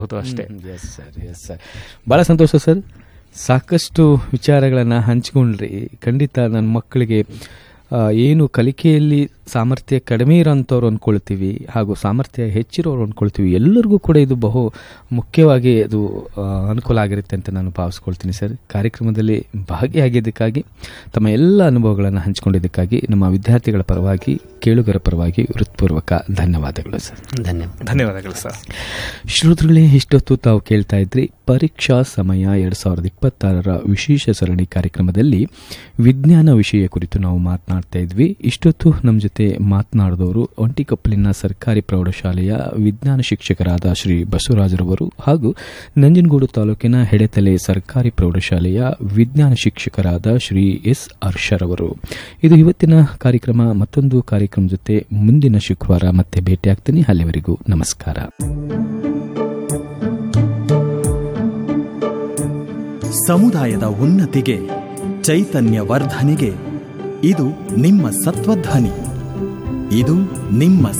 ಹೌದು ಅಷ್ಟೇ yes sir yes sir ಭಾಳ ಸಂತೋಷ ಸರ್ ಸಾಕಷ್ಟು ವಿಚಾರಗಳನ್ನು ಹಂಚ್ಕೊಂಡ್ರಿ ಖಂಡಿತ ನನ್ನ ಮಕ್ಕಳಿಗೆ ಆ, ಏನು ಕಲಿಕೆಯಲ್ಲಿ ಸಾಮರ್ಥ್ಯ ಕಡಿಮೆ ಇರೋಂಥವ್ರು ಅಂದ್ಕೊಳ್ತೀವಿ ಹಾಗೂ ಸಾಮರ್ಥ್ಯ ಹೆಚ್ಚಿರೋರು ಅಂದ್ಕೊಳ್ತೀವಿ ಎಲ್ಲರಿಗೂ ಕೂಡ ಇದು ಬಹು ಮುಖ್ಯವಾಗಿ ಅದು ಆ, ಅನುಕೂಲ ಆಗಿರುತ್ತೆ ಅಂತ ನಾನು ಭಾವಿಸ್ಕೊಳ್ತೀನಿ ಸರ್ ಕಾರ್ಯಕ್ರಮದಲ್ಲಿ ಭಾಗಿಯಾಗಿದ್ದಕ್ಕಾಗಿ ತಮ್ಮ ಎಲ್ಲ ಅನುಭವಗಳನ್ನು ಹಂಚಿಕೊಂಡಿದ್ದಕ್ಕಾಗಿ ನಮ್ಮ ವಿದ್ಯಾರ್ಥಿಗಳ ಪರವಾಗಿ ಕೇಳುಗರ ಪರವಾಗಿ ಹೃತ್ಪೂರ್ವಕ ಧನ್ಯವಾದಗಳು ಸರ್ ಧನ್ಯವಾದ ಧನ್ಯವಾದಗಳು ಸರ್ ಶ್ರೋತೃಗಳೇ ಇಷ್ಟೊತ್ತು ತಾವು ಕೇಳ್ತಾ ಇದ್ರಿ ಪರೀಕ್ಷಾ ಸಮಯ ಎರಡ್ ಸಾವಿರದ ಇಪ್ಪತ್ತಾರರ ವಿಶೇಷ ಸರಣಿ ಕಾರ್ಯಕ್ರಮದಲ್ಲಿ ವಿಜ್ಞಾನ ವಿಷಯ ಕುರಿತು ನಾವು ಮಾತನಾಡ್ತಾ ಇದ್ವಿ ಇಷ್ಟೊತ್ತು ನಮ್ಮ ಜೊತೆ ಮಾತನಾಡಿದವರು ಒಂಟಿಕೊಪ್ಪಲಿನ ಸರ್ಕಾರಿ ಪ್ರೌಢಶಾಲೆಯ ವಿಜ್ಞಾನ ಶಿಕ್ಷಕರಾದ ಶ್ರೀ ಬಸವರಾಜರವರು ಹಾಗೂ ನಂಜನಗೂಡು ತಾಲೂಕಿನ ಹೆಡೆತಲೆ ಸರ್ಕಾರಿ ಪ್ರೌಢಶಾಲೆಯ ವಿಜ್ಞಾನ ಶಿಕ್ಷಕರಾದ ಶ್ರೀ ಎಸ್ ಹರ್ಷರವರು ಇದು ಇವತ್ತಿನ ಕಾರ್ಯಕ್ರಮ ಮತ್ತೊಂದು ಕಾರ್ಯಕ್ರಮ ಜೊತೆ ಮುಂದಿನ ಶುಕ್ರವಾರ ಮತ್ತೆ ಭೇಟಿಯಾಗ್ತೀನಿ ಅಲ್ಲಿವರೆಗೂ ನಮಸ್ಕಾರ ಸಮುದಾಯದ ಉನ್ನತಿಗೆ ಚೈತನ್ಯ ವರ್ಧನೆಗೆ ಇದು ನಿಮ್ಮ ಸತ್ವಧ್ವನಿ ಇದು ನಿಮ್ಮ